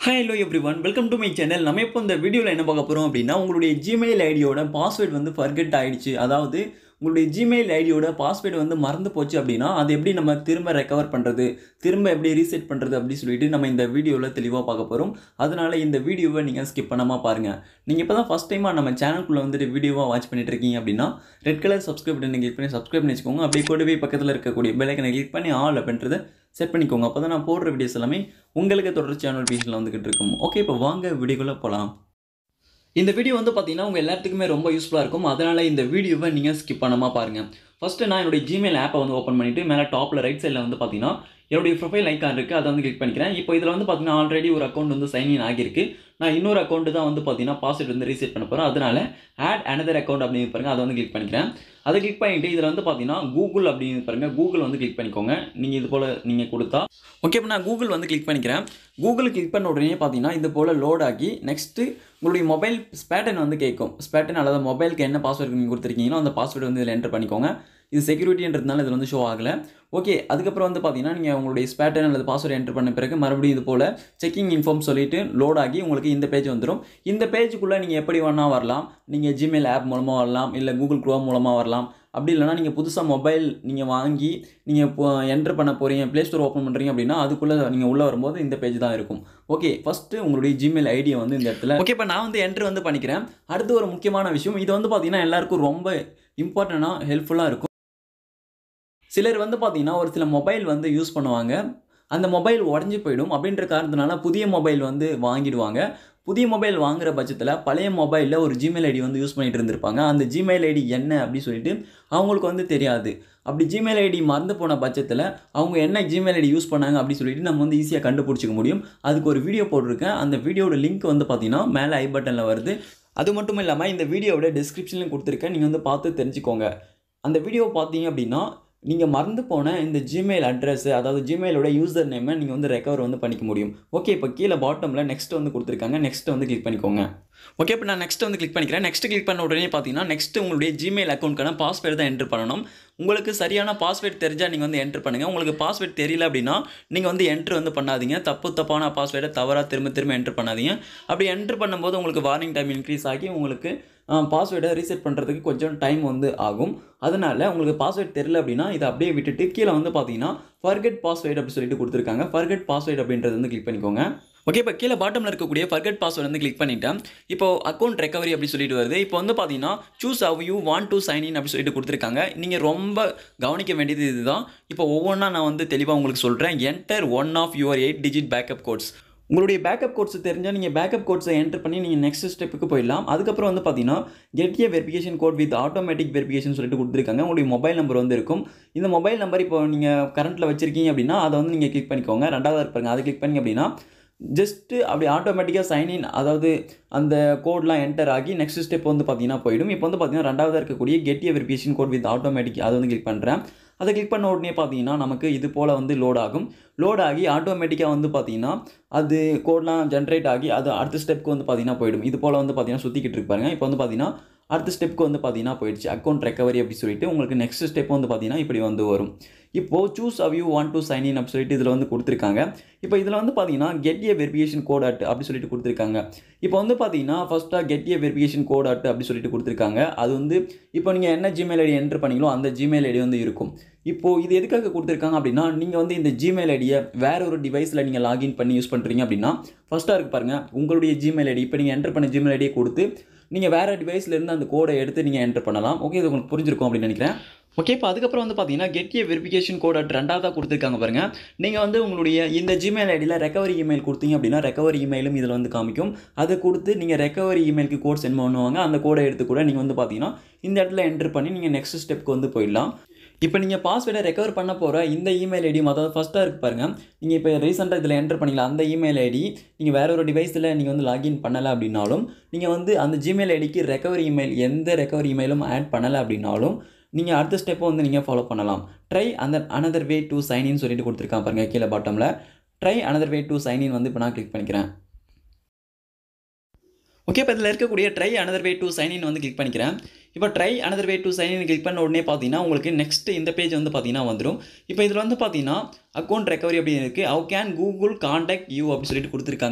hi hello every one welcome to my channel நம்ம இப்போ இந்த வீடியோவில் என்ன பார்க்க போகிறோம் அப்படின்னா உங்களுடைய ஜிமெயில் ஐடியோட பாஸ்வேர்டு வந்து ஃபர்கெட் ஆயிடுச்சு அதாவது உங்களுடைய ஜிமெயில் ஐடியோட பாஸ்வேர்டு வந்து மறந்து போச்சு அப்படின்னா அது எப்படி நம்ம திரும்ப ரெக்கவர் பண்ணுறது திரும்ப எப்படி ரீசெட் பண்ணுறது அப்படின்னு சொல்லிட்டு நம்ம இந்த வீடியோவில் தெளிவாக பார்க்க போகிறோம் அதனால் இந்த வீடியோவை நீங்கள் ஸ்கிப் பண்ணாமல் பாருங்கள் நீங்கள் இப்போ தான் ஃபஸ்ட் டைமாக நம்ம சேனலுக்குள்ளே வந்துட்டு வீடியோவாக வாட்ச் பண்ணிட்டு இருக்கீங்க அப்படின்னா red colour subscribe button click பண்ணி சப்ஸ்கிரைப் பண்ணி வச்சுக்கோங்க அப்படியே கூடவே பக்கத்தில் இருக்கக்கூடிய பெல்லைக்கனை கிளிக் பண்ணி ஆல் அப்படின்றத செட் பண்ணிக்கோங்க அப்போ தான் நான் போடுற வீடியோஸ் எல்லாமே உங்களுக்கு தொடர்ச்சியான நோட்டிஃபிகேஷனில் வந்துகிட்டு இருக்கும் ஓகே இப்போ வாங்க வீடியோக்குள்ளே போகலாம் இந்த வீடியோ வந்து பார்த்தீங்கன்னா உங்கள் எல்லாத்துக்குமே ரொம்ப யூஸ்ஃபுல்லாக இருக்கும் அதனால் இந்த வீடியோவை நீங்கள் ஸ்கிப் பண்ணாமல் பாருங்கள் ஃபஸ்ட்டு நான் என்னுடைய ஜிமெயில் ஆப்பை வந்து ஓப்பன் பண்ணிவிட்டு மேலே டாப்பில் ரைட் சைடில் வந்து பார்த்தீங்கன்னா என்னுடைய ப்ரொஃபைல் ஐக்கான் இருக்குது அதை வந்து கிளிக் பண்ணிக்கிறேன் இப்போ இதில் வந்து பார்த்தீங்கன்னா ஆல்ரெடி ஒரு அக்கௌண்ட் வந்து சைன் இன் ஆகியிருக்கு நான் இன்னொரு அக்கௌண்ட் தான் வந்து பார்த்தீங்கன்னா பாஸ்வேர்ட் வந்து ரீசெட் பண்ண போகிறேன் அதனால் ஆட் அனதர் அக்கௌண்ட் அப்படின்னு பாருங்க அதை வந்து கிளிக் பண்ணிக்கிறேன் அதை கிளிக் பண்ணிட்டு இதில் வந்து பார்த்தீங்கன்னா கூகுள் அப்படின்னு பாருங்க கூகுள் வந்து கிளிக் பண்ணிக்கோங்க நீங்கள் இது போல் நீங்கள் கொடுத்தா ஓகே இப்போ நான் கூகுள் வந்து கிளிக் பண்ணிக்கிறேன் கூகுள் கிளிக் பண்ண உடனே பார்த்தீங்கன்னா இது போல் லோட் ஆகி நெக்ஸ்ட்டு உங்களுடைய மொபைல் ஸ்பேட்டன் வந்து கேட்கும் ஸ்பேட்டன் அல்லது மொபைலுக்கு என்ன பாஸ்வேர்டு நீங்கள் கொடுத்துருக்கீங்களோ அந்த பாஸ்வேர்டு வந்து இதில் என்டர் பண்ணிக்கோங்க இது செக்யூரிட்டின்றதுனால இதில் வந்து ஷோ ஆகலை ஓகே அதுக்கப்புறம் வந்து பார்த்தீங்கன்னா நீங்கள் உங்களுடைய ஸ்பேட்டன் அல்லது பாஸ்வேர்டு என்டர் பண்ண பிறகு மறுபடியும் இது போல் செக்கிங் இன்ஃபார்ம் சொல்லிட்டு லோட் ஆகி உங்களுக்கு இந்த பேஜ் வந்துடும் இந்த பேஜுக்குள்ளே நீங்கள் எப்படி வேணால் வரலாம் நீங்கள் ஜிமெயில் ஆப் மூலமாக வரலாம் இல்லை கூகுள் க்ரோம் மூலமாக வரலாம் அப்படி இல்லைனா நீங்கள் புதுசாக மொபைல் நீங்கள் வாங்கி நீங்கள் இப்போ என்டர் பண்ண போகிறீங்க ப்ளே ஸ்டோர் ஓப்பன் பண்ணுறீங்க அப்படின்னா அதுக்குள்ளே நீங்கள் உள்ளே வரும்போது இந்த பேஜ் தான் இருக்கும் ஓகே ஃபஸ்ட்டு உங்களுடைய ஜிமெயில் ஐடியை வந்து இந்த இடத்துல ஓகே இப்போ நான் வந்து என்ட்ரு வந்து பண்ணிக்கிறேன் அடுத்து ஒரு முக்கியமான விஷயம் இது வந்து பார்த்தீங்கன்னா எல்லாருக்கும் ரொம்ப இம்பார்ட்டண்ட்டாக ஹெல்ப்ஃபுல்லாக இருக்கும் சிலர் வந்து பார்த்தீங்கன்னா ஒரு சில மொபைல் வந்து யூஸ் பண்ணுவாங்க அந்த மொபைல் உடஞ்சி போயிடும் அப்படின்ற காரணத்தினால புதிய மொபைல் வந்து வாங்கிடுவாங்க புதிய மொபைல் வாங்குற பட்சத்தில் பழைய மொபைலில் ஒரு ஜிமெயில் ஐடி வந்து யூஸ் பண்ணிட்டு இருந்திருப்பாங்க அந்த ஜிமெயில் ஐடி என்ன அப்படின்னு சொல்லிட்டு அவங்களுக்கு வந்து தெரியாது அப்படி ஜிமெயில் ஐடி மறந்து போன பட்சத்தில் அவங்க என்ன ஜிமெயில் ஐடி யூஸ் பண்ணாங்க அப்படின்னு சொல்லிட்டு நம்ம வந்து ஈஸியாக கண்டுபிடிச்சிக்க முடியும் அதுக்கு ஒரு வீடியோ போட்டிருக்கேன் அந்த வீடியோட லிங்க் வந்து பார்த்தீங்கன்னா மேலே ஐ பட்டனில் வருது அது மட்டும் இல்லாமல் இந்த வீடியோவோட டிஸ்கிரிப்ஷன்லையும் கொடுத்துருக்கேன் நீங்கள் வந்து பார்த்து தெரிஞ்சுக்கோங்க அந்த வீடியோ பார்த்தீங்க அப்படின்னா நீங்கள் மறந்து போன இந்த ஜிமெயில் அட்ரஸ் அதாவது ஜிமெயிலோட யூசர் நேமை நீங்கள் வந்து ரெக்கவர் வந்து பண்ணிக்க முடியும் ஓகே இப்போ கீழே பாட்டமில் நெக்ஸ்ட் வந்து கொடுத்துருக்காங்க நெக்ஸ்ட் வந்து கிளிக் பண்ணிக்கோங்க ஓகே இப்போ நான் நெக்ஸ்ட் வந்து கிளிக் பண்ணிக்கிறேன் நெக்ஸ்ட் கிளிக் பண்ண உடனே பார்த்தீங்கன்னா நெக்ஸ்ட் உங்களுடைய ஜிமெயில் அக்கௌண்ட்க்கான பாஸ்வேர்டு தான் என்ட்ரு பண்ணணும் உங்களுக்கு சரியான பாஸ்வேர்டு தெரிஞ்சால் நீங்கள் வந்து என்ட்ரு பண்ணுங்கள் உங்களுக்கு பாஸ்வேர்டு தெரியல அப்படின்னா நீங்கள் வந்து என்ட்ரு வந்து பண்ணாதீங்க தப்பு தப்பான பாஸ்வேர்டை தவறாக திரும்ப திரும்ப என்ட்ரு பண்ணாதீங்க அப்படி என்ட்ரு பண்ணும்போது உங்களுக்கு வார்னிங் டைம் இன்க்ரீஸ் ஆகி உங்களுக்கு பாஸ்வேர்டை ரீசெட் பண்ணுறதுக்கு கொஞ்சம் டைம் வந்து ஆகும் அதனால் உங்களுக்கு பாஸ்வேர்டு தெரில அப்படின்னா இதை அப்படியே விட்டுட்டு கீழே வந்து பார்த்தீங்கன்னா ஃபர்கெட் பாஸ்வேர்டு அப்படி சொல்லிட்டு கொடுத்துருக்காங்க ஃபர்கெட் பாஸ்வேர்டு அப்படின்றது வந்து கிளிக் பண்ணிக்கோங்க ஓகே இப்போ கீழே பாட்டமில் இருக்கக்கூடிய ஃபர்கெட் பாஸ்வேர்டு வந்து கிளிக் பண்ணிட்டேன் இப்போ அக்கௌண்ட் ரெக்கவரி அப்படி சொல்லிட்டு வருது இப்போ வந்து பார்த்தீங்கன்னா choose how you want to sign in அப்படி சொல்லிட்டு கொடுத்துருக்காங்க நீங்கள் ரொம்ப கவனிக்க வேண்டியது இதுதான் இப்போ ஒவ்வொன்றா நான் வந்து தெளிவாக உங்களுக்கு சொல்கிறேன் enter one of your eight digit backup codes உங்களுடைய பேக்கப் கோட்ஸ் தெரிஞ்சால் நீங்கள் பேக்கப் கோட்ஸை என்டர் பண்ணி நீங்கள் நெக்ஸ்ட் ஸ்டெப்புக்கு போயிடலாம் அதுக்கப்புறம் வந்து பார்த்தீங்கன்னா get a verification code with automatic verification சொல்லிட்டு கொடுத்துருக்காங்க உங்களுடைய மொபைல் நம்பர் வந்து இருக்கும் இந்த மொபைல் நம்பர் இப்போ நீங்கள் கரண்ட்டில் வச்சிருக்கீங்க அப்படின்னா அதை வந்து நீங்கள் கிளிக் பண்ணிக்கோங்க ரெண்டாவது இருப்பாங்க அதை கிளிக் பண்ணி அப்படின்னா ஜஸ்ட்டு அப்படி ஆட்டோமேட்டிக்காக சைன்இன் அதாவது அந்த கோட்லாம் என்டர் ஆகி நெக்ஸ்ட் ஸ்டெப் வந்து பார்த்தீங்கன்னா போயிடும் இப்போ வந்து பார்த்தீங்கன்னா ரெண்டாவது இருக்கக்கூடிய get a verification code with automatic அதை வந்து கிளிக் பண்ணுறேன் அதை கிளிக் பண்ண உடனே பார்த்தீங்கன்னா நமக்கு இது போல் வந்து லோட் ஆகும் லோட் ஆகி ஆட்டோமேட்டிக்காக வந்து பார்த்தீங்கன்னா அது கோட்லாம் ஜென்ரேட் ஆகி அது அடுத்த ஸ்டெப்க்கு வந்து பார்த்தீங்கன்னா போயிடும் இது போல் வந்து பார்த்தீங்கன்னா சுற்றிக்கிட்டு இருப்பாருங்க இப்போ வந்து பார்த்தீங்கன்னா அடுத்த ஸ்டெப்க்கு வந்து பார்த்தீங்கன்னா போயிடுச்சு அக்கௌண்ட் ரெக்கவரி அப்படி சொல்லிட்டு உங்களுக்கு நெக்ஸ்ட் ஸ்டெப் வந்து பார்த்தீங்கன்னா இப்படி வந்து வரும் இப்போது choose how you want to sign in அப்படி சொல்லிட்டு இதில் வந்து கொடுத்துருக்காங்க இப்போ இதில் வந்து பார்த்தீங்கன்னா get a verification code at அப்படி சொல்லிட்டு கொடுத்துருக்காங்க இப்போ வந்து பார்த்தீங்கன்னா ஃபஸ்ட்டாக get a verification code at அப்படி சொல்லிட்டு கொடுத்துருக்காங்க அது வந்து இப்போ நீங்கள் என்ன ஜிமெயில் ஐடி என்ட்ரு பண்ணீங்களோ அந்த ஜிமெயில் ஐடி வந்து இருக்கும் இப்போது இது எதுக்காக கொடுத்துருக்காங்க அப்படின்னா நீங்கள் வந்து இந்த ஜிமெயில் ஐடியை வேற ஒரு டிவைஸில் நீங்கள் லாகின் பண்ணி யூஸ் பண்ணுறீங்க அப்படின்னா ஃபஸ்ட்டாக இருக்கு பாருங்கள் உங்களுடைய ஜிமெயில் ஐடி இப்போ நீங்கள் என்டர் பண்ண ஜிமெயில் ஐடியை கொடுத்து நீங்கள் வேறு டிவைஸ்லேருந்து அந்த கோடை எடுத்து நீங்கள் என்டர் பண்ணலாம் ஓகே இது உங்களுக்கு புரிஞ்சிருக்கும் அப்படின்னு நினைக்கிறேன் ஓகே இப்போ அதுக்கப்புறம் வந்து பார்த்தீங்கன்னா get a verification code at ரெண்டாவதாக கொடுத்துருக்காங்க பாருங்கள் நீங்கள் வந்து உங்களுடைய இந்த ஜிமெயில் ஐடியில் ரெக்கவரி இமெயில் கொடுத்தீங்க அப்படின்னா ரெக்கவரி இமெயிலும் இதில் வந்து காமிக்கும் அதை கொடுத்து நீங்கள் ரெக்கவரி இமெயிலுக்கு கோட் சென்ட் பண்ணுவாங்க அந்த கோடை எடுத்து கூட நீங்கள் வந்து பார்த்தீங்கன்னா இந்த இடத்துல என்ட்ரு பண்ணி நீங்கள் நெக்ஸ்ட் ஸ்டெப்க்கு வந்து போயிடலாம் இப்போ நீங்கள் பாஸ்வேர்டை ரெக்கவர் பண்ண போகிற இந்த இமெயில் ஐடி அதாவது ஃபஸ்ட்டாக இருக்குது பாருங்கள் நீங்கள் இப்போ ரீசெண்டாக இதில் என்டர் பண்ணிக்கலாம் அந்த இமெயில் ஐடி நீங்கள் வேற ஒரு டிவைஸில் நீங்கள் வந்து லாகின் பண்ணலை அப்படின்னாலும் நீங்கள் வந்து அந்த ஜிமெயில் ஐடிக்கு ரெக்கவரி இமெயில் எந்த ரெக்கவரி இமெயிலும் ஆட் பண்ணலை அப்படின்னாலும் நீங்கள் அடுத்த ஸ்டெப்பை வந்து நீங்கள் ஃபாலோ பண்ணலாம் ட்ரை அந்த அனதர் வே டு சைன்இன் சொல்லிட்டு கொடுத்துருக்கான் பாருங்கள் கீழே பாட்டமில் try another way to sign in வந்து இப்போ நான் கிளிக் பண்ணிக்கிறேன் ஓகே இப்போ இதில் இருக்கக்கூடிய try another way to sign in வந்து கிளிக் பண்ணிக்கிறேன் இப்போ try another way to sign in click பண்ண உடனே பார்த்தீங்கன்னா உங்களுக்கு நெக்ஸ்ட் இந்த பேஜ் வந்து பார்த்தீங்கன்னா வந்துடும் இப்போ இதில் வந்து பார்த்தீங்கன்னா அக்கௌண்ட் ரெக்கவரி அப்படின்னு இருக்குது how can Google contact you அப்படின்னு சொல்லிட்டு கொடுத்துருக்காங்க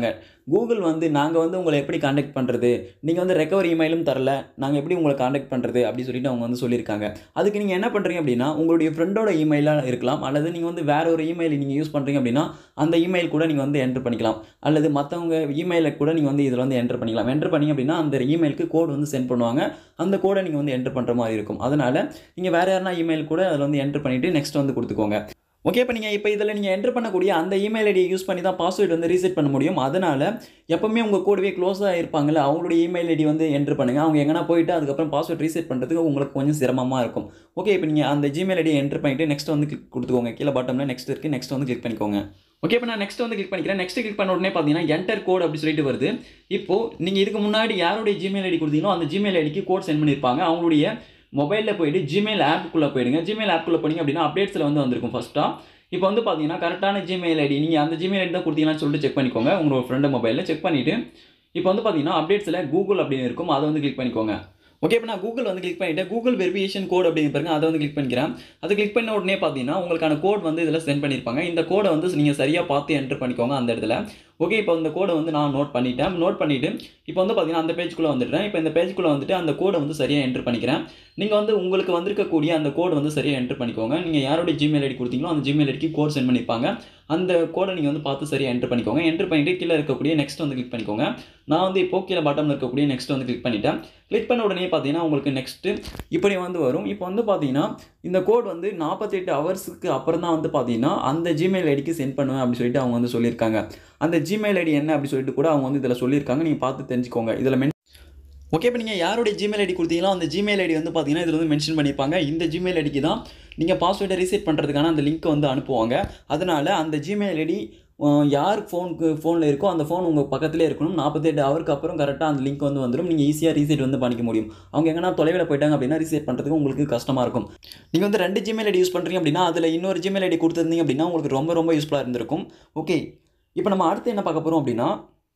கூகுள் வந்து நாங்கள் வந்து உங்களை எப்படி காண்டாக்ட் பண்ணுறது நீங்கள் வந்து ரெக்கவர் இமெயிலும் தரல நாங்கள் எப்படி உங்களை காண்டாக்ட் பண்ணுறது அப்படி சொல்லிட்டு அவங்க வந்து சொல்லியிருக்காங்க அதுக்கு நீங்கள் என்ன பண்ணுறீங்க அப்படின்னா உங்களுடைய ஃப்ரெண்டோட இமெயிலாக இருக்கலாம் அல்லது நீங்கள் வந்து வேற ஒரு இமெயில் நீங்கள் யூஸ் பண்ணுறீங்க அப்படின்னா அந்த இமெயில் கூட நீங்கள் வந்து என்ட்ரு பண்ணிக்கலாம் அல்லது மற்றவங்க இமெயிலை கூட நீங்கள் வந்து இதில் வந்து என்ட்ரு பண்ணிக்கலாம் என்ட்ரு பண்ணிங்க அப்படின்னா அந்த இமெயிலுக்கு கோட் வந்து சென்ட் பண்ணுவாங்க அந்த கோடை நீங்கள் வந்து என்ட்ரு பண்ணுற மாதிரி இருக்கும் அதனால் நீங்கள் வேறு யாருனா இமெயில் கூட அதில் வந்து என்ட்ரு பண்ணிவிட்டு நெக்ஸ்ட் வந்து கொடுத்துக்கோங்க ஓகே இப்போ நீங்கள் இப்போ இதில் நீங்கள் என்ட்ரு பண்ணக்கூடிய அந்த இமெயில் ஐடியை யூஸ் பண்ணி தான் பாஸ்வேர்டு வந்து ரீசெட் பண்ண முடியும் அதனால் எப்பவுமே உங்கள் கூடவே க்ளோஸாக இருப்பாங்கல்ல அவங்களுடைய இமெயில் ஐடி வந்து என்ட்ரு பண்ணுங்கள் அவங்க எங்கன்னா போயிட்டு அதுக்கப்புறம் பாஸ்வேர்ட் ரீசெட் பண்ணுறதுக்கு உங்களுக்கு கொஞ்சம் சிரமமாக இருக்கும் ஓகே இப்போ நீங்கள் அந்த ஜிமெயில் ஐடியை என்ட்ரு பண்ணிவிட்டு நெக்ஸ்ட் வந்து கிளிக் கொடுத்துக்கோங்க கீழே பாட்டமில் நெக்ஸ்ட் இருக்குது நெக்ஸ்ட் வந்து கிளிக் பண்ணிக்கோங்க ஓகே இப்போ நான் நெக்ஸ்ட் வந்து கிளிக் பண்ணிக்கிறேன் நெக்ஸ்ட் கிளிக் பண்ண உடனே பார்த்தீங்கன்னா என்டர் கோட் அப்படி சொல்லிட்டு வருது இப்போ நீங்கள் இதுக்கு முன்னாடி யாருடைய ஜிமெயில் ஐடி கொடுத்தீங்களோ அந்த ஜிமெயில் ஐடிக்கு கோட் சென்ட் பண்ணியிருப்பாங்க அவங்களுடைய மொபைலில் போயிட்டு ஜிமெயில் ஆப்புக்குள்ளே போயிடுங்க ஜிமெயில் ஆப்புக்குள்ளே போனீங்க அப்படின்னா அப்டேட்ஸில் வந்து வந்திருக்கும் ஃபஸ்ட்டாக இப்போ வந்து பார்த்தீங்கன்னா கரெக்டான ஜிமெயில் ஐடி நீங்கள் அந்த ஜிமெயில் ஐடி தான் கொடுத்தீங்கன்னு சொல்லிட்டு செக் பண்ணிக்கோங்க உங்களோட ஃப்ரெண்டு மொபைலில் செக் பண்ணிவிட்டு இப்போ வந்து பார்த்தீங்கன்னா அப்டேட்ஸில் கூகுள் அப்படின்னு இருக்கும் அதை வந்து கிளிக் பண்ணிக்கோங்க ஓகே இப்போ நான் கூகுள் வந்து கிளிக் பண்ணிவிட்டு கூகுள் வெரிஃபிகேஷன் கோட் அப்படின்னு பாருங்க அதை வந்து கிளிக் பண்ணிக்கிறேன் அதை கிளிக் பண்ண உடனே பார்த்தீங்கன்னா உங்களுக்கான கோட் வந்து இதில் சென்ட் பண்ணியிருப்பாங்க இந்த கோடை வந்து நீங்கள் சரியாக பார்த்து என்ட்ரு பண்ணிக்கோங்க அந்த இடத்துல ஓகே இப்போ இந்த கோடை வந்து நான் நோட் பண்ணிட்டேன் நோட் பண்ணிவிட்டு இப்போ வந்து பார்த்தீங்கன்னா அந்த பேஜ்குள்ளே வந்துட்டேன் இப்போ இந்த பேஜ்குள்ளே வந்துட்டு அந்த கோடை வந்து சரியாக என்ட்ரு பண்ணிக்கிறேன் நீங்கள் வந்து உங்களுக்கு வந்திருக்கக்கூடிய அந்த கோடு வந்து சரியாக என்ட்ரு பண்ணிக்கோங்க நீங்கள் யாருடைய ஜிமெயில் ஐடி கொடுத்தீங்களோ அந்த ஜிமெயில் ஐடிக்கு கோட் சென்ட் பண்ணியிருப்பாங்க அந்த கோடை நீங்கள் வந்து பார்த்து சரியாக என்ட்ரு பண்ணிக்கோங்க என்ட்ரு பண்ணிவிட்டு கீழே இருக்கக்கூடிய நெக்ஸ்ட் வந்து கிளிக் பண்ணிக்கோங்க நான் வந்து இப்போ கீழே பாட்டமில் இருக்கக்கூடிய நெக்ஸ்ட் வந்து கிளிக் பண்ணிட்டேன் கிளிக் பண்ண உடனே பார்த்தீங்கன்னா உங்களுக்கு நெக்ஸ்ட்டு இப்படி வந்து வரும் இப்போ வந்து பார்த்தீங்கன்னா இந்த கோட் வந்து நாற்பத்தெட்டு ஹவர்ஸுக்கு அப்புறம் தான் வந்து பார்த்தீங்கன்னா அந்த ஜிமெயில் ஐடிக்கு சென்ட் பண்ணுவேன் அப்படி சொல்லிட்டு அவங்க வந்து சொல்லியிருக்காங்க அந்த ஜிமெயில் ஐடி என்ன அப்படி சொல்லிட்டு கூட அவங்க வந்து இதில் சொல்லியிருக்காங்க நீங்கள் பார்த்து தெரிஞ்சுக்கோங்க இதில் மென் ஓகே இப்போ நீங்கள் யாருடைய ஜிமெயில் ஐடி கொடுத்தீங்களோ அந்த ஜிமெயில் ஐடி வந்து பார்த்தீங்கன்னா இதில் வந்து மென்ஷன் பண்ணியிருப்பாங்க இந்த ஜிமெயில் ஐடிக்கு தான் நீங்கள் பாஸ்வேர்டை ரீசெட் பண்ணுறதுக்கான அந்த லிங்க் வந்து அனுப்புவாங்க அதனால் அந்த ஜிமெயில் ஐடி யார் ஃபோனுக்கு ஃபோனில் இருக்கோ அந்த ஃபோன் உங்கள் பக்கத்துலேயே இருக்கணும் நாற்பத்தெட்டு ஹவருக்கு அப்புறம் கரெக்டாக அந்த லிங்க் வந்து வந்துடும் நீங்கள் ஈஸியாக ரீசெட் வந்து பண்ணிக்க முடியும் அவங்க எங்கன்னா தொலைவில் போயிட்டாங்க அப்படின்னா ரீசெட் பண்ணுறதுக்கு உங்களுக்கு கஷ்டமாக இருக்கும் நீங்கள் வந்து ரெண்டு ஜிமெயில் ஐடி யூஸ் பண்ணுறீங்க அப்படின்னா அதில் இன்னொரு ஜிமெயில் ஐடி கொடுத்துருந்தீங்க அப்படின்னா உங்களுக்கு ரொம்ப ரொம்ப யூஸ்ஃபுல்லாக இருந்திருக்கும் ஓகே இப்போ நம்ம அடுத்து என்ன பார்க்க போகிறோம் அப்படின்னா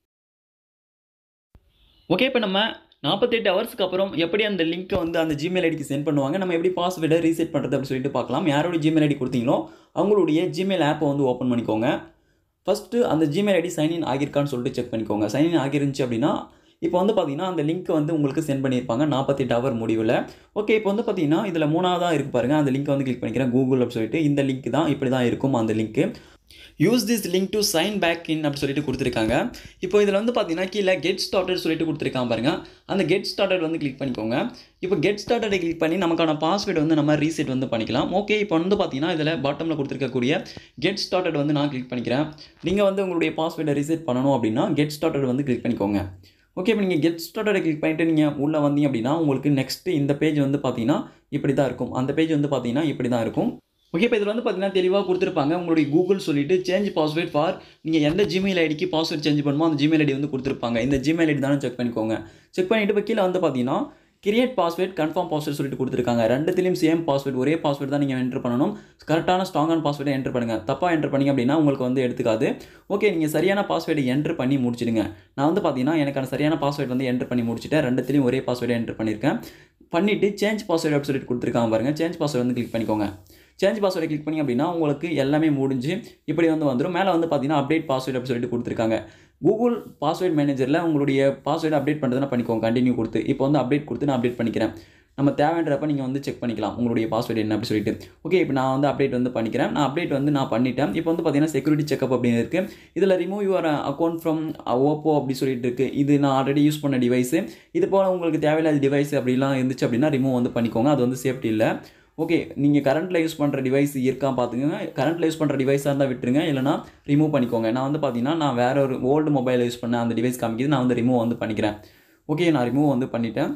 ஓகே இப்போ நம்ம நாற்பத்தெட்டு ஹவர்ஸ்க்கு அப்புறம் எப்படி அந்த லிங்க்கை வந்து அந்த ஜிமெயில் ஐடிக்கு சென்ட் பண்ணுவாங்க நம்ம எப்படி பாஸ்வேர்டை ரீசெட் பண்ணுறது அப்படின்னு சொல்லிட்டு பார்க்கலாம் யாரோட ஜிமெயில் ஐடி கொடுத்தீங்களோ அவங்களுடைய ஜிமெயில் ஆப்பை வந்து ஓப்பன் பண்ணிக்கோங்க ஃபஸ்ட்டு அந்த ஜிமெயில் ஐடி சைன்இன் ஆகியிருக்கான்னு சொல்லிட்டு செக் பண்ணிக்கோங்க சைன்இன் ஆகிருந்துச்சு அப்படின்னா இப்போ வந்து பார்த்தீங்கன்னா அந்த லிங்க் வந்து உங்களுக்கு சென்ட் பண்ணியிருப்பாங்க நாற்பத்தெட்டு ஹவர் முடிவில் ஓகே இப்போ வந்து பார்த்தீங்கன்னா இதில் மூணாவதாக இருக்கு பாருங்கள் அந்த லிங்க்கை வந்து கிளிக் பண்ணிக்கிறேன் கூகுள் அப்படி சொல்லிட்டு இந்த லிங்க் தான் இப்படி தான் இருக்கும் அந்த லிங்க்கு use this link to sign back in அப்படி சொல்லிட்டு கொடுத்துருக்காங்க இப்போ இதில் வந்து பார்த்தீங்கன்னா கீழே கெட் ஸ்டார்டட் சொல்லிட்டு கொடுத்துருக்காங்க பாருங்க அந்த கெட் ஸ்டார்டட் வந்து கிளிக் பண்ணிக்கோங்க இப்போ கெட் ஸ்டார்டடை கிளிக் பண்ணி நமக்கான பாஸ்வேர்டு வந்து நம்ம ரீசெட் வந்து பண்ணிக்கலாம் ஓகே இப்போ வந்து பார்த்தீங்கன்னா இதில் பாட்டமில் கொடுத்துருக்கக்கூடிய கெட் ஸ்டார்டட் வந்து நான் கிளிக் பண்ணிக்கிறேன் நீங்கள் வந்து உங்களுடைய பாஸ்வேர்டை ரீசெட் பண்ணணும் அப்படின்னா கெட் ஸ்டார்டட் வந்து கிளிக் பண்ணிக்கோங்க ஓகே இப்போ நீங்கள் கெட் ஸ்டார்டடை கிளிக் பண்ணிட்டு நீங்கள் உள்ளே வந்தீங்க அப்படின்னா உங்களுக்கு நெக்ஸ்ட்டு இந்த பேஜ் வந்து பார்த்தீங்கன்னா இப்படி தான் இருக்கும் அந்த பேஜ் வந்து பார்த்தீங்கன்னா இப்படி தான் இருக்கும் ஓகே இப்போ இதில் வந்து பார்த்தீங்கன்னா தெளிவாக கொடுத்துருப்பாங்க உங்களுடைய கூகுள் சொல்லிட்டு சேஞ்ச் பாஸ்வேர்ட் ஃபார் நீங்கள் எந்த ஜிமெயில் ஐடிக்கு பாஸ்வேர்ட் சேஞ்ச் பண்ணுமோ அந்த ஜிமெயில் ஐடி வந்து கொடுத்துருப்பாங்க இந்த ஜிமெயில் ஐடி தானே செக் பண்ணிக்கோங்க செக் பண்ணிவிட்டு இப்போ கீழே வந்து பார்த்தீங்கன்னா கிரியேட் பாஸ்வேர்ட் கன்ஃபார்ம் பாஸ்வேர்ட் சொல்லிட்டு கொடுத்துருக்காங்க ரெண்டுத்திலையும் சேம் பாஸ்வேர்ட் ஒரே பாஸ்வேர்ட் தான் நீங்கள் என்ட்ரு பண்ணணும் கரெக்டான ஸ்ட்ராங்கான பாஸ்வேர்டை என்ட்ரு பண்ணுங்கள் தப்பாக என்ட்ரு பண்ணிங்க அப்படின்னா உங்களுக்கு வந்து எடுத்துக்காது ஓகே நீங்கள் சரியான பாஸ்வேர்டு என்ட்ரு பண்ணி முடிச்சிடுங்க நான் வந்து பார்த்தீங்கன்னா எனக்கான சரியான பாஸ்வேர்டு வந்து என்ட்ரு பண்ணி முடிச்சுட்டேன் ரெண்டுத்திலையும் ஒரே பாஸ்வேர்டை என்ட்ரு பண்ணியிருக்கேன் பண்ணிவிட்டு சேஞ்ச் பாஸ்வேர்டு அப்படி சொல்லிட்டு கொடுத்துருக்காங்க பாருங்கள் சேஞ்ச் பாஸ்வேர்டு வந்து கிளிக் பண்ணிக்கோங்க சேஞ்ச் பாஸ்வேர்டை கிளிக் பண்ணி அப்படின்னா உங்களுக்கு எல்லாமே முடிஞ்சு இப்படி வந்து வந்துடும் மேலே வந்து பார்த்தீங்கன்னா அப்டேட் பாஸ்வேர்டு அப்படி சொல்லிட்டு கொடுத்துருக்காங்க கூகுள் பாஸ்வேர்ட் மேனேஜரில் உங்களுடைய பாஸ்வேர்டு அப்டேட் பண்ணுறதுனா பண்ணிக்கோங்க கண்டினியூ கொடுத்து இப்போ வந்து அப்டேட் கொடுத்து நான் அப்டேட் பண்ணிக்கிறேன் நம்ம தேவைன்றப்ப நீங்கள் வந்து செக் பண்ணிக்கலாம் உங்களுடைய பாஸ்வேர்டு என்ன அப்படி சொல்லிட்டு ஓகே இப்போ நான் வந்து அப்டேட் வந்து பண்ணிக்கிறேன் நான் அப்டேட் வந்து நான் பண்ணிட்டேன் இப்போ வந்து பார்த்தீங்கன்னா செக்யூரிட்டி செக்அப் அப்படின்னு இருக்குது இதில் remove your account from Oppo அப்படி சொல்லிட்டு இருக்குது இது நான் ஆல்ரெடி யூஸ் பண்ண டிவைஸு இது போல் உங்களுக்கு தேவையில்லாத டிவைஸ் அப்படிலாம் இருந்துச்சு அப்படின்னா ரிமூவ் வந்து பண்ணிக்கோங்க அது வந்து சேஃப்டி இல்லை ஓகே நீங்கள் கரண்ட்டில் யூஸ் பண்ணுற டிவைஸ் இருக்கா பார்த்துக்கோங்க கரண்ட்டில் யூஸ் பண்ணுற டிவைஸாக இருந்தால் விட்டுருங்க இல்லைனா ரிமூவ் பண்ணிக்கோங்க நான் வந்து பார்த்தீங்கன்னா நான் வேற ஒரு ஓல்டு மொபைல் யூஸ் பண்ண அந்த டிவைஸ் காமிக்கிது நான் வந்து ரிமூவ் வந்து பண்ணிக்கிறேன் ஓகே நான் ரிமூவ் வந்து பண்ணிட்டேன்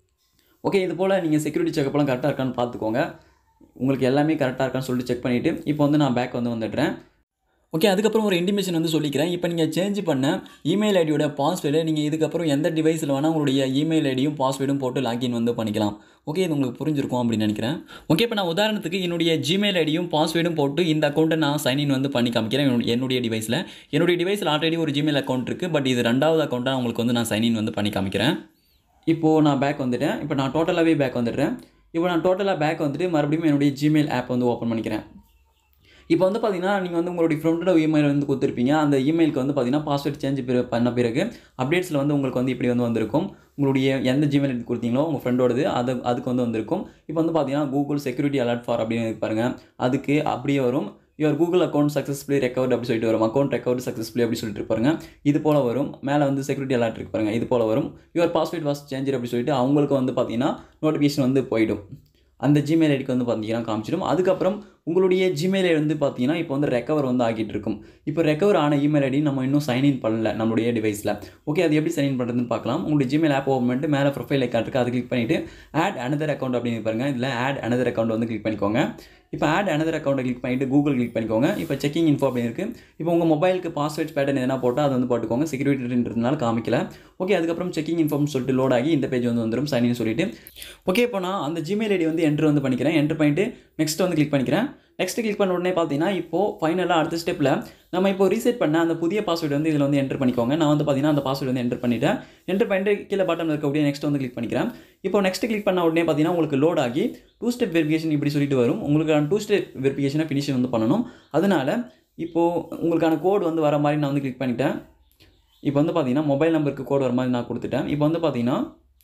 ஓகே இது போல் நீங்கள் செக்யூரிட்டி செக்அப்லாம் கரெக்டாக இருக்கான்னு பார்த்துக்கோங்க உங்களுக்கு எல்லாமே கரெக்டாக இருக்கான்னு சொல்லிட்டு செக் பண்ணிவிட்டு இப்போ வந்து நான் பேக் வந்து வந்துடுறேன் ஓகே அதுக்கப்புறம் ஒரு இன்டிமேஷன் வந்து சொல்லிக்கிறேன் இப்போ நீங்கள் சேஞ்ச் பண்ண இமெயில் ஐடியோட பாஸ்வேர்டை நீங்கள் இதுக்கப்புறம் எந்த டிவைஸில் வேணால் உங்களுடைய இமெயில் ஐடியும் பாஸ்வேர்டும் போட்டு லாகின் வந்து பண்ணிக்கலாம் ஓகே இது உங்களுக்கு புரிஞ்சிருக்கும் அப்படின்னு நினைக்கிறேன் ஓகே இப்போ நான் உதாரணத்துக்கு என்னுடைய ஜிமெயில் ஐடியும் பாஸ்வேர்டும் போட்டு இந்த அக்கௌண்ட்டை நான் சைன்இன் வந்து பண்ணி காமிக்கிறேன் என்னுடைய- என்னுடைய டிவைஸில் என்னுடைய டிவைஸில் ஆல்ரெடி ஒரு ஜிமெயில் அக்கௌண்ட் இருக்குது பட் இது ரெண்டாவது அக்கௌண்ட்டாக உங்களுக்கு வந்து நான் சைன்இன் வந்து பண்ணி காமிக்கிறேன் இப்போது நான் பேக் வந்துட்டேன் இப்போ நான் டோட்டலாகவே பேக் வந்துடுறேன் இப்போ நான் டோட்டலாக பேக் வந்துட்டு மறுபடியும் என்னுடைய ஜிமெயில் ஆப் வந்து ஓப்பன் பண்ணிக்கிறேன் இப்போ வந்து பார்த்தீங்கன்னா நீங்கள் வந்து உங்களுடைய ஃப்ரெண்டோட இமெயில் வந்து கொடுத்துருப்பீங்க அந்த இமெயிலுக்கு வந்து பார்த்தீங்கன்னா பாஸ்வேர்ட் சேஞ்ச் பண்ண பிறகு அப்டேட்ஸில் வந்து உங்களுக்கு வந்து இப்படி வந்து வந்திருக்கும் உங்களுடைய எந்த ஜிமெயில் எடுத்து கொடுத்தீங்களோ உங்கள் ஃப்ரெண்டோடது அது அதுக்கு வந்து வந்திருக்கும் இப்போ வந்து பார்த்தீங்கன்னா கூகுள் செக்யூரிட்டி அலர்ட் ஃபார் அப்படின்னு இருக்கு பாருங்க அதுக்கு அப்படியே வரும் your Google account successfully recovered அப்படி சொல்லிட்டு வரும் அக்கௌண்ட் ரெக்கவர்ட் சக்ஸஸ்ஃபுல்லி அப்படி சொல்லிட்டு பாருங்க இது போல வரும் மேலே வந்து செக்யூரிட்டி அலர்ட் இருக்கு பாருங்க இது போல வரும் யுவர் பாஸ்வேர்ட் வாஸ் சேஞ்ச் அப்படி சொல்லிட்டு அவங்களுக்கு வந்து பார்த்தீங்கன்னா நோட்டிஃபிகேஷன் வந்து போயிடும் அந்த ஜிமெயில் ஐடிக்கு வந்து பார்த்தீங்கன்னா காமிச்சிடும் அதுக்கப்புறம் உங்களுடைய ஜிமெயில் வந்து பார்த்தீங்கன்னா இப்போ வந்து ரெக்கவர் வந்து ஆகிட்டு இருக்கும் இப்போ ரெக்கவர் ஆன இமெயில் ஐடி நம்ம இன்னும் சைன்இன் பண்ணல நம்மளுடைய டிவைஸில் ஓகே அது எப்படி சைன்இன் பண்ணுறதுன்னு பார்க்கலாம் உங்களுடைய ஜிமெயில் ஆப் ஓப்பன் பண்ணிட்டு மேலே ப்ரொஃபைல் அக்கௌண்ட் இருக்குது அதை கிளிக் பண்ணிவிட்டு ஆட் அனதர் அக்கௌண்ட் அப்படின்னு பாருங்க இதில் ஆட் அனதர் அக்கௌண்ட் வந்து கிளிக் பண்ணிக்கோங்க இப்போ ஆட் அனதர் அக்கௌண்ட்டை கிளிக் பண்ணிவிட்டு கூகுள் கிளிக் பண்ணிக்கோங்க இப்போ செக்கிங் இன்ஃபோ அப்படின்னு இருக்குது இப்போ உங்கள் மொபைலுக்கு பாஸ்வேர்ட் பேட்டர்ன் எதனா போட்டால் அதை வந்து போட்டுக்கோங்க செக்யூரிட்டின்றதுனால காமிக்கல ஓகே அதுக்கப்புறம் செக்கிங் இன்ஃபார்ம் சொல்லிட்டு லோட் ஆகி இந்த பேஜ் வந்து வந்துடும் சைன் சொல்லிட்டு ஓகே இப்போ நான் அந்த ஜிமெயில் ஐடி வந்து என்ட்ரு வந்து பண்ணிக்கிறேன் என்ட்ரு பண்ணிட்டு நெக்ஸ்ட் வந்து கிளிக் பண்ணிக்கிறேன் நெக்ஸ்ட் கிளிக் பண்ண உடனே பார்த்தீங்கன்னா இப்போது ஃபைனலாக அடுத்த ஸ்டெப்பில் நம்ம இப்போ ரீசெட் பண்ண அந்த புதிய பாஸ்வேர்டு வந்து இதில் வந்து என்டர் பண்ணிக்கோங்க நான் வந்து பார்த்தீங்கன்னா அந்த பாஸ்வேர்டு வந்து என்டர் பண்ணிட்டேன் என்டர் பண்ணிட்டு கீழே பட்டன் இருக்கக்கூடிய நெக்ஸ்ட் வந்து கிளிக் பண்ணிக்கிறேன் இப்போ நெக்ஸ்ட் கிளிக் பண்ண உடனே பார்த்தீங்கன்னா உங்களுக்கு லோட் ஆகி டூ ஸ்டெப் வெரிஃபிகேஷன் இப்படி சொல்லிட்டு வரும் உங்களுக்கான டூ ஸ்டெப் வெரிஃபிகேஷனை ஃபினிஷ் வந்து பண்ணணும் அதனால் இப்போது உங்களுக்கான கோடு வந்து வர மாதிரி நான் வந்து கிளிக் பண்ணிட்டேன் இப்போ வந்து பார்த்தீங்கன்னா மொபைல் நம்பருக்கு கோடு வர மாதிரி நான் கொடுத்துட்டேன் இப்போ வந்து பார்த்தீங்கன்னா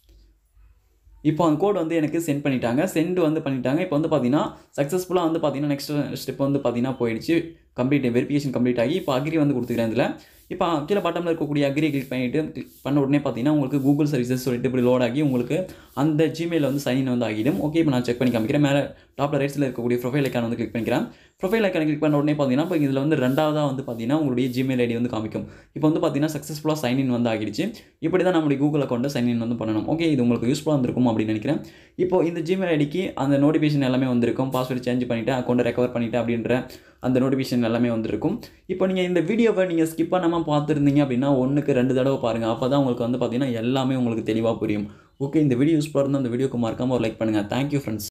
இப்போ அந்த கோட் வந்து எனக்கு சென்ட் பண்ணிட்டாங்க சென்ட் வந்து பண்ணிட்டாங்க இப்போ வந்து பார்த்தீங்கன்னா சக்ஸஸ்ஃபுல்லாக வந்து பார்த்தீங்கன்னா நெக்ஸ்ட் ஸ்டெப் வந்து பார்த்தீங்கன்னா போயிடுச்சு கம்ப்ளீட் வெரிஃபிகேஷன் கம்ப்ளீட் ஆகி இப்போ அக்ரி வந்து கொடுத்துக்கிறேன் இதில் இப்போ கீழே பட்டமில் இருக்கக்கூடிய அக்ரி கிளிக் பண்ணிவிட்டு கிளிக் பண்ண உடனே பார்த்தீங்கன்னா உங்களுக்கு கூகுள் சர்வீசஸ் சொல்லிட்டு இப்படி லோட் ஆகி உங்களுக்கு அந்த ஜிமெயில் வந்து சைன் வந்து ஆகிடும் ஓகே இப்போ நான் செக் பண்ணி காமிக்கிறேன் மேலே டாப்பில் ரைட்ஸில் இருக்கக்கூடிய ப்ரொஃபைல் ஐக்கான் வந்து கிளிக் பண்ணிக்கிறேன் ப்ரொஃபைல் ஐக்கான் கிளிக் பண்ண உடனே பார்த்தீங்கன்னா இப்போ இதில் வந்து ரெண்டாவதாக வந்து பார்த்தீங்கன்னா உங்களுடைய ஜிமெயில் ஐடி வந்து காமிக்கும் இப்போ வந்து பார்த்தீங்கன்னா சக்ஸஸ்ஃபுல்லாக சைன் இன் வந்து ஆகிடுச்சு இப்படி தான் நம்மளுடைய கூகுள் அக்கௌண்ட்டை சைன் இன் வந்து பண்ணணும் ஓகே இது உங்களுக்கு யூஸ்ஃபுல்லாக இருந்திருக்கும் அப்படின்னு நினைக்கிறேன் இப்போ இந்த ஜிமெயில் ஐடிக்கு அந்த நோட்டிஃபிகேஷன் எல்லாமே வந்திருக்கும் பாஸ்வேர்டு சேஞ்ச் பண்ணிவிட்டு அக்கௌண்ட்டை ரெக்கவர் பண்ணிவிட்டு அப்படின்ற அந்த நோட்டிஃபிகேஷன் எல்லாமே வந்திருக்கும் இப்போ நீங்கள் இந்த வீடியோவை நீங்கள் ஸ்கிப் பண்ணாமல் பார்த்துருந்தீங்க அப்படின்னா ஒன்றுக்கு ரெண்டு தடவை பாருங்கள் அப்போ தான் உங்களுக்கு வந்து பார்த்தீங்கன்னா எல்லாமே உங்களுக்கு தெளிவாக புரியும் ஓகே இந்த வீடியோ யூஸ்ஃபுல்லாக இருந்தால் அந்த வீடியோக்கு மறக்காமல் ஒரு லைக் பண்ணுங்கள் தேங்க்யூ ஃப்ரெண்ட்ஸ்